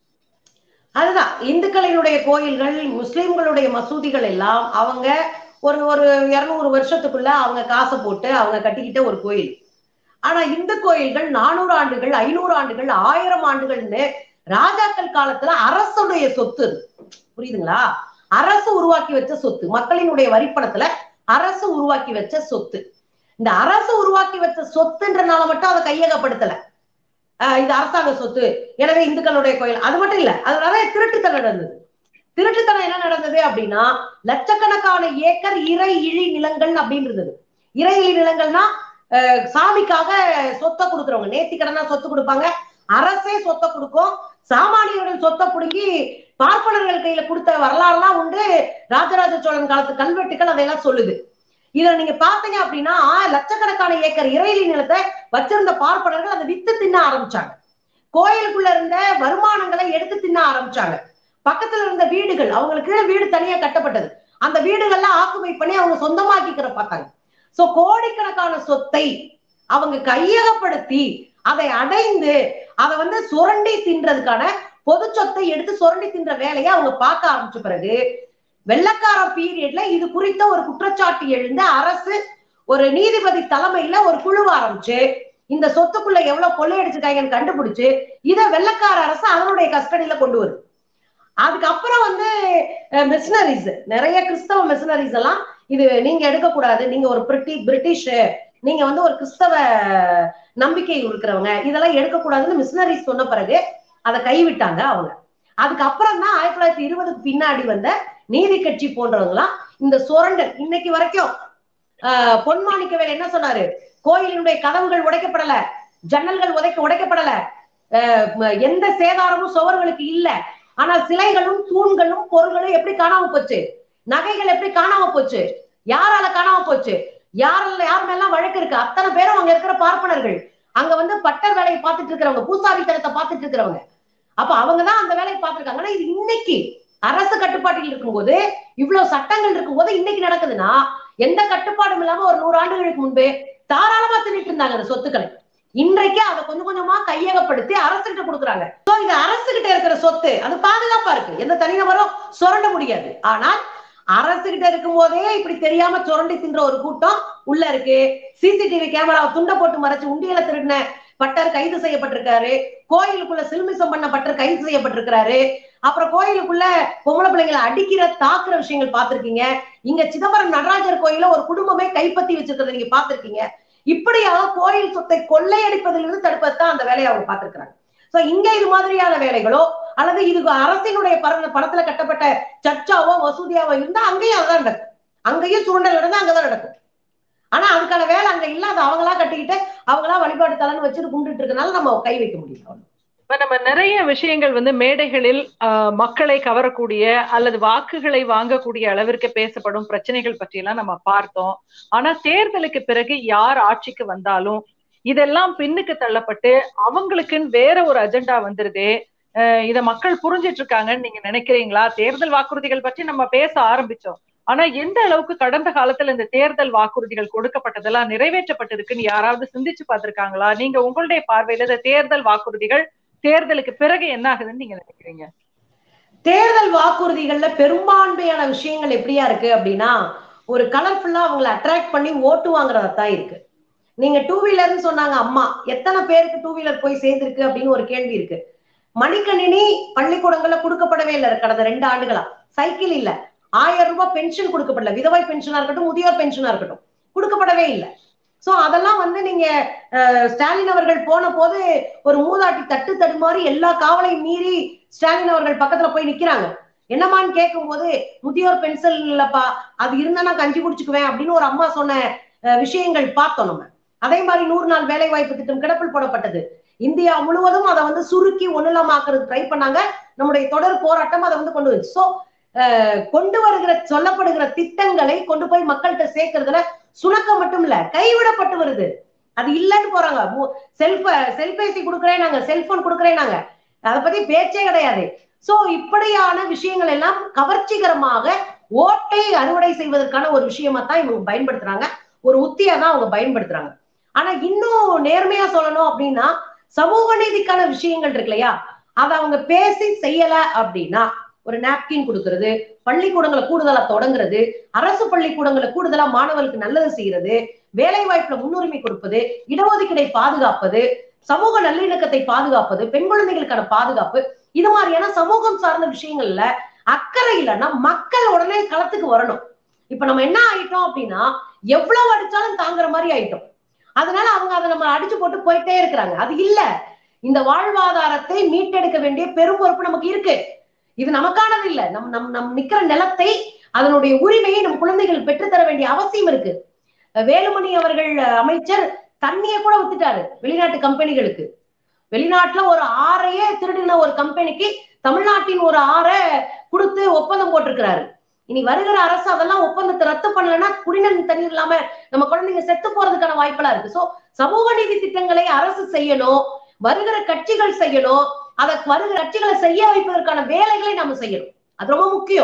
அதுதான் இந்துக்களினுடைய கோயில்கள் முஸ்லிம்களுடைய மசூதிகள் எல்லாம் அவங்க ஒரு ஒரு இருநூறு வருஷத்துக்குள்ள அவங்க காசை போட்டு அவங்க கட்டிக்கிட்ட ஒரு கோயில் ஆனா இந்து கோயில்கள் நானூறு ஆண்டுகள் ஐநூறு ஆண்டுகள் ஆயிரம் ஆண்டுகள்னு ராஜாக்கள் காலத்துல அரசுடைய சொத்து புரியுதுங்களா அரசு உருவாக்கி வச்ச சொத்து மக்களினுடைய வரிப்பணத்துல அரசு உருவாக்கி வச்ச சொத்து இந்த அரசு உருவாக்கி வச்ச சொத்துன்றனால மட்டும் அதை கையகப்படுத்தல இது அரசாங்க சொத்து எனவே இந்துக்களுடைய கோயில் அது மட்டும் இல்ல அது நிறைய திருட்டுத்தனம் நடந்தது திருட்டுத்தனம் என்ன நடந்தது அப்படின்னா லட்சக்கணக்கான ஏக்கர் இறை இழி நிலங்கள் அப்படின்னு இருந்தது இறை இழி நிலங்கள்னா சாமிக்காக சொத்தை கொடுக்குறவங்க நேர்த்திக்கடனா சொத்து கொடுப்பாங்க அரசே சொத்தை கொடுக்கும் சாமானியர்கள் சொத்தை பிடுங்கி பார்ப்பனர்கள் கையில கொடுத்த வரலாறுலாம் உண்டு ராஜராஜ சோழன் காலத்து கல்வெட்டுகள் அதையெல்லாம் சொல்லுது இதுல நீங்க பாத்தீங்க அப்படின்னா லட்சக்கணக்கான ஏக்கர் இறையிலி நிலத்தை வச்சிருந்த பார்ப்பனர்கள் அதை வித்து தின்ன ஆரம்பிச்சாங்க கோயிலுக்குள்ள இருந்த வருமானங்களை எடுத்து தின்ன ஆரம்பிச்சாங்க பக்கத்துல இருந்த வீடுகள் அவங்களுக்கு வீடு தனியா கட்டப்பட்டது அந்த வீடுகள்லாம் ஆக்குமை பண்ணி அவங்க சொந்தமாக்கிக்கிற பார்த்தாங்க சோ கோடிக்கணக்கான சொத்தை அவங்க கையகப்படுத்தி அதை அடைந்து அதை வந்து சுரண்டி தின்றதுக்கான பொது சொத்தை எடுத்து சுரண்டி தின்ற வேலையை அவங்க பார்க்க ஆரம்பிச்ச பிறகு வெள்ளக்கார பீரியட்ல இது குறித்த ஒரு குற்றச்சாட்டு எழுந்த அரசு ஒரு நீதிபதி தலைமையில ஒரு குழு ஆரம்பிச்சு இந்த சொத்துக்குள்ள எவ்வளவு கொள்ளையடிச்சிருக்காங்கன்னு கண்டுபிடிச்சு இத வெள்ளக்கார அரசு அதனுடைய கஸ்டடியில கொண்டு வருது அதுக்கப்புறம் வந்து மிஷினரிஸ் நிறைய கிறிஸ்தவ மிஷினரிஸ் எல்லாம் இது நீங்க எடுக்கக்கூடாது நீங்க ஒரு பிரிட்டி பிரிட்டிஷ் நீங்க வந்து ஒரு கிறிஸ்தவ நம்பிக்கை இருக்கிறவங்க இதெல்லாம் எடுக்கக்கூடாதுன்னு மிஷினரிஸ் சொன்ன பிறகு அதை கைவிட்டாங்க அவங்க அதுக்கப்புறம் தான் ஆயிரத்தி தொள்ளாயிரத்தி இருபதுக்கு பின்னாடி வந்த நீதி கட்சி போன்றவங்களாம் இந்த சுரண்டல் இன்னைக்கு வரைக்கும் ஆஹ் பொன்மாணிக்கவேல் என்ன சொன்னாரு கோயிலினுடைய கதவுகள் உடைக்கப்படல ஜன்னல்கள் உதைக்க உடைக்கப்படல ஆஹ் எந்த சேதாரமும் சுவர்களுக்கு இல்ல ஆனா சிலைகளும் தூண்களும் பொருள்களும் எப்படி காணாம போச்சு நகைகள் எப்படி காணாம போச்சு யாரால காணாம போச்சு யாரால யார் மேலாம் வழக்கு இருக்கு அத்தனை பேரும் அங்க இருக்கிற பார்ப்பனர்கள் அங்க வந்து பட்டர் வேலையை பார்த்துட்டு இருக்கிறவங்க பூசாரித்தனத்தை பார்த்துட்டு இருக்கிறவங்க அப்ப அவங்கதான் அந்த வேலையை பார்த்திருக்காங்க ஆனா இது இன்னைக்கு அரசு கட்டுப்பாட்டில் இருக்கும்போது இவ்வளவு சட்டங்கள் இருக்கும்போது இன்னைக்கு நடக்குதுன்னா எந்த கட்டுப்பாடும் இல்லாம ஒரு நூறு ஆண்டுகளுக்கு முன்பே தாராளமா தின்னுட்டு இருந்தாங்க அந்த சொத்துக்களை இன்றைக்கு அதை கொஞ்சம் கொஞ்சமா கையகப்படுத்தி அரசுகிட்ட கொடுக்குறாங்க சோ இது அரசு கிட்ட இருக்கிற சொத்து அது பாதுகாப்பா இருக்கு எந்த தனிநபரும் சுரண்ட முடியாது ஆனால் அரசு கிட்ட இருக்கும் போதே இப்படி தெரியாம சுரண்டி தின்ற ஒரு கூட்டம் உள்ள இருக்கு சிசிடிவி கேமராவை துண்டை போட்டு மறைச்சு உண்டியல திருடின பட்டர் கைது செய்யப்பட்டிருக்காரு கோயிலுக்குள்ள சில்மிசம் பண்ண பட்டர் கைது செய்யப்பட்டிருக்கிறாரு அப்புறம் கோயிலுக்குள்ள பொம்பளை பிள்ளைங்களை அடிக்கிற தாக்குற விஷயங்கள் பார்த்திருக்கீங்க இங்க சிதம்பரம் நடராஜர் கோயில ஒரு குடும்பமே கைப்பற்றி வச்சிருக்கிறத நீங்க பார்த்திருக்கீங்க இப்படியாக கோயில் சொத்தை கொள்ளையடிப்பதிலிருந்து தடுப்பதுதான் அந்த வேலையை அவங்க பார்த்திருக்கிறாங்க சோ இங்க இது மாதிரியான வேலைகளோ அல்லது இது அரசினுடைய பர- படத்துல கட்டப்பட்ட சர்ச்சாவோ மசூதியாவோ இருந்தா அங்கேயும் அதான் நடக்கும் அங்கேயும் சுருண்டல் நடந்தா அங்கதான் நடக்கும் ஆனா அதுக்கான வேலை அங்க இல்லாத அவங்களா கட்டிக்கிட்டு அவங்களா வழிபாட்டு தலன்னு வச்சுட்டு கும்பிட்டு இருக்கனால நம்ம கை வைக்க முடியும் இப்ப நம்ம நிறைய விஷயங்கள் வந்து மேடைகளில் ஆஹ், மக்களை கவரக்கூடிய அல்லது வாக்குகளை வாங்கக்கூடிய அளவிற்கு பேசப்படும் பிரச்சனைகள் பற்றியெல்லாம் நம்ம பார்த்தோம் ஆனா தேர்தலுக்கு பிறகு யார் ஆட்சிக்கு வந்தாலும் இதெல்லாம் பின்னுக்கு தள்ளப்பட்டு அவங்களுக்குன்னு வேற ஒரு அஜெண்டா வந்துருதே அஹ், இத மக்கள் புரிஞ்சிட்டு இருக்காங்கன்னு நீங்க நினைக்கிறீங்களா தேர்தல் வாக்குறுதிகள் பற்றி நம்ம பேச ஆரம்பிச்சோம் ஆனா எந்த அளவுக்கு கடந்த காலத்துல இந்த தேர்தல் வாக்குறுதிகள் கொடுக்கப்பட்டதெல்லாம் நிறைவேற்றப்பட்டிருக்குன்னு யாராவது சிந்திச்சு பார்த்திருக்காங்களா நீங்க உங்களுடைய பார்வையில இந்த தேர்தல் வாக்குறுதிகள் தேர்தலுக்கு பிறகு என்ன ஆகுதுன்னு நீங்க நினைக்கிறீங்க தேர்தல் வாக்குறுதிகள்ல பெரும்பான்மையான விஷயங்கள் எப்படியா இருக்கு அப்படின்னா ஒரு கலர்ஃபுல்லா அவங்களை அட்ராக்ட் பண்ணி ஓட்டு வாங்குறதா தான் இருக்கு நீங்க டூ வீலர்னு சொன்னாங்க அம்மா எத்தனை பேருக்கு டூ வீலர் போய் சேர்ந்திருக்கு அப்படின்னு ஒரு கேள்வி இருக்கு மடிக்கணினி பள்ளிக்கூடங்கள்ல கொடுக்கப்படவே இல்லை கடந்த ரெண்டு ஆண்டுகளா சைக்கிள் இல்ல ஆயிரம் ரூபாய் பென்ஷன் கொடுக்கப்படல விதவை பென்ஷனா இருக்கட்டும் முதியோர் பென்ஷனா இருக்கட்டும் கொடுக்கப்படவே இல்லை சோ அதெல்லாம் வந்து நீங்க அஹ், ஸ்டாலின் அவர்கள் போன போது ஒரு மூதாட்டி தட்டு தடுமாறி எல்லா காவலையும் மீறி ஸ்டாலின் அவர்கள் பக்கத்துல போய் நிக்கிறாங்க என்னமான்னு கேட்கும்போது முதியோர் பென்சில் இல்லப்பா அது இருந்தா நான் கஞ்சி குடிச்சுக்குவேன் அப்படின்னு ஒரு அம்மா சொன்ன அஹ், விஷயங்கள் பார்த்தோம் நம்ம அதே மாதிரி நூறு நாள் வேலை வாய்ப்பு திட்டம் கிடப்பில் போடப்பட்டது இந்தியா முழுவதும் அதை வந்து சுருக்கி ஒண்ணுலமாக்குறது ட்ரை பண்ணாங்க நம்முடைய தொடர் போராட்டம் அதை வந்து கொண்டு வந்து சோ கொண்டு வருகிற சொல்லப்படுகிற திட்டங்களை கொண்டு போய் மக்கள்கிட்ட சேர்க்கறதுல சுணக்கம் மட்டும் இல்ல கைவிடப்பட்டு வருது அது இல்லைன்னு போறாங்க செல்ப செல்பேசி கொடுக்குறேன் நாங்க செல்போன் கொடுக்குறேன் நாங்க அதை பத்தி பேச்சே கிடையாது சோ இப்படியான விஷயங்கள் எல்லாம் கவர்ச்சிகரமாக ஓட்டை அறுவடை செய்வதற்கான ஒரு விஷயமா தான் இவங்க பயன்படுத்துறாங்க ஒரு உத்தியா தான் அவங்க பயன்படுத்துறாங்க ஆனா இன்னும் நேர்மையா சொல்லணும் அப்படின்னா சமூக நீதிக்கான விஷயங்கள் இருக்கு இல்லையா அதை அவங்க பேசி செய்யல அப்படின்னா ஒரு நாப்கின் கொடுக்கறது பள்ளிக்கூடங்களை கூடுதலா தொடங்குறது அரசு பள்ளிக்கூடங்களை கூடுதலா மாணவர்களுக்கு நல்லது செய்யறது வேலை வாய்ப்புல முன்னுரிமை கொடுப்பது இடஒதுக்கீடை பாதுகாப்பது சமூக நல்லிணக்கத்தை பாதுகாப்பது பெண் குழந்தைகளுக்கான பாதுகாப்பு இது மாதிரியான சமூகம் சார்ந்த விஷயங்கள்ல அக்கறை இல்லைன்னா மக்கள் உடனே களத்துக்கு வரணும் இப்ப நம்ம என்ன ஆயிட்டோம் அப்படின்னா எவ்வளவு அடிச்சாலும் தாங்குற மாதிரி ஆயிட்டோம் அதனால அவங்க அதை நம்ம அடிச்சு போட்டு போயிட்டே இருக்கிறாங்க அது இல்ல இந்த வாழ்வாதாரத்தை மீட்டெடுக்க வேண்டிய பெரும் பொறுப்பு நமக்கு இருக்கு இது நமக்கானது இல்ல நம் நம் நம் நிக்கிற நிலத்தை அதனுடைய உரிமையை நம் குழந்தைகள் பெற்றுத்தர வேண்டிய அவசியம் இருக்கு வேலுமணி அவர்கள் அமைச்சர் தண்ணிய கூட வித்துட்டாரு வெளிநாட்டு கம்பெனிகளுக்கு வெளிநாட்டுல ஒரு ஆறையே திருடின ஒரு கம்பெனிக்கு தமிழ்நாட்டின் ஒரு ஆறை கொடுத்து ஒப்பந்தம் போட்டிருக்கிறாரு இனி வருகிற அரசு அதெல்லாம் ஒப்பந்தத்தை ரத்து பண்ணலன்னா குடிநீர் தண்ணீர் இல்லாம நம்ம குழந்தைங்க செத்து போறதுக்கான வாய்ப்பெல்லாம் இருக்கு சோ சமூக நீதி திட்டங்களை அரசு செய்யணும் வருகிற கட்சிகள் செய்யணும் அதை வருகிற கட்சிகளை செய்ய வைப்பதற்கான வேலைகளை நம்ம செய்யணும் அது ரொம்ப முக்கியம்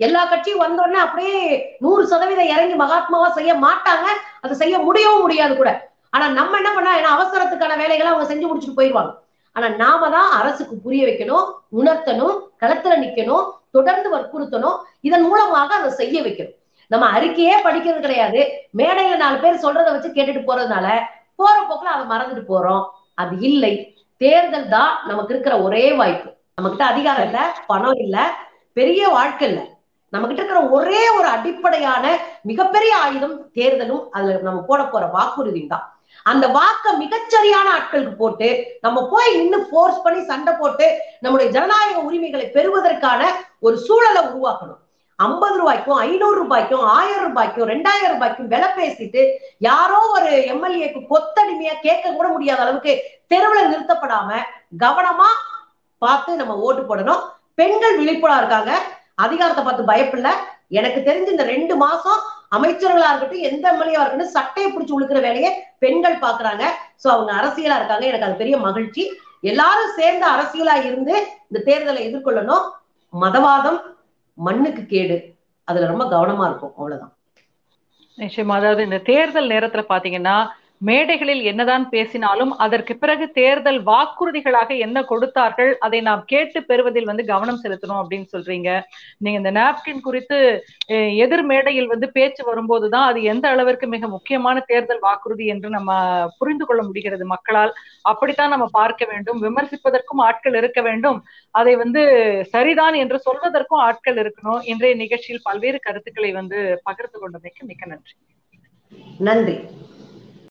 எல்லா கட்சியும் வந்தோடனே அப்படியே நூறு சதவீதம் இறங்கி மகாத்மாவா செய்ய மாட்டாங்க அதை செய்ய முடியவும் முடியாது கூட ஆனா நம்ம என்ன பண்ணா ஏன்னா அவசரத்துக்கான வேலைகளை அவங்க செஞ்சு முடிச்சுட்டு போயிடுவாங்க ஆனா நாம தான் அரசுக்கு புரிய வைக்கணும் உணர்த்தணும் களத்துல நிக்கணும் தொடர்ந்து வற்புறுத்தணும் இதன் மூலமாக அதை செய்ய வைக்கணும் நம்ம அறிக்கையே படிக்கிறது கிடையாது மேடையில நாலு பேர் சொல்றதை வச்சு கேட்டுட்டு போறதுனால போற போக்குல அதை மறந்துட்டு போறோம் அது இல்லை தேர்தல் தான் நமக்கு இருக்கிற ஒரே வாய்ப்பு நம்ம கிட்ட அதிகாரம் இல்ல பணம் இல்ல பெரிய வாழ்க்கை இல்ல நம்ம கிட்ட இருக்கிற ஒரே ஒரு அடிப்படையான மிகப்பெரிய ஆயுதம் தேர்தலும் அதுல நம்ம போட போற வாக்குறுதியும் தான் அந்த வாக்க மிகச்சரியான ஆட்களுக்கு போட்டு நம்ம போய் இன்னும் ஃபோர்ஸ் பண்ணி சண்டை போட்டு நம்முடைய ஜனநாயக உரிமைகளை பெறுவதற்கான ஒரு சூழலை உருவாக்கணும் ஐம்பது ரூபாய்க்கும் ஐநூறு ரூபாய்க்கும் ஆயிரம் ரூபாய்க்கும் ரெண்டாயிரம் ரூபாய்க்கும் விலை பேசிட்டு யாரோ ஒரு எம்எல்ஏக்கு கொத்தடிமையா கேட்க கூட முடியாத அளவுக்கு தெருவுல நிறுத்தப்படாம கவனமா பார்த்து நம்ம ஓட்டு போடணும் பெண்கள் விழிப்புணா இருக்காங்க அதிகாரத்தை பார்த்து பயப்பில்ல எனக்கு தெரிஞ்சு இந்த ரெண்டு மாசம் அமைச்சர்களா இருக்கட்டும் எந்த எம்எல்ஏவா இருக்கட்டும் சட்டையை பிடிச்சு உழுக்கிற வேலையை பெண்கள் பாக்குறாங்க சோ அவங்க அரசியலா இருக்காங்க எனக்கு அது பெரிய மகிழ்ச்சி எல்லாரும் சேர்ந்து அரசியலா இருந்து இந்த தேர்தலை எதிர்கொள்ளணும் மதவாதம் மண்ணுக்கு கேடு அதுல ரொம்ப கவனமா இருக்கும் அவ்வளவுதான் நிச்சயமா அதாவது இந்த தேர்தல் நேரத்துல பாத்தீங்கன்னா மேடைகளில் என்னதான் பேசினாலும் அதற்கு பிறகு தேர்தல் வாக்குறுதிகளாக என்ன கொடுத்தார்கள் அதை நாம் கேட்டு பெறுவதில் வந்து கவனம் செலுத்தணும் அப்படின்னு சொல்றீங்க நீங்க இந்த நாப்கின் குறித்து எதிர் மேடையில் வந்து பேச்சு வரும்போதுதான் அது எந்த அளவிற்கு மிக முக்கியமான தேர்தல் வாக்குறுதி என்று நம்ம புரிந்து கொள்ள முடிகிறது மக்களால் அப்படித்தான் நம்ம பார்க்க வேண்டும் விமர்சிப்பதற்கும் ஆட்கள் இருக்க வேண்டும் அதை வந்து சரிதான் என்று சொல்வதற்கும் ஆட்கள் இருக்கணும் இன்றைய நிகழ்ச்சியில் பல்வேறு கருத்துக்களை வந்து பகிர்ந்து கொண்டமைக்கு மிக்க நன்றி நன்றி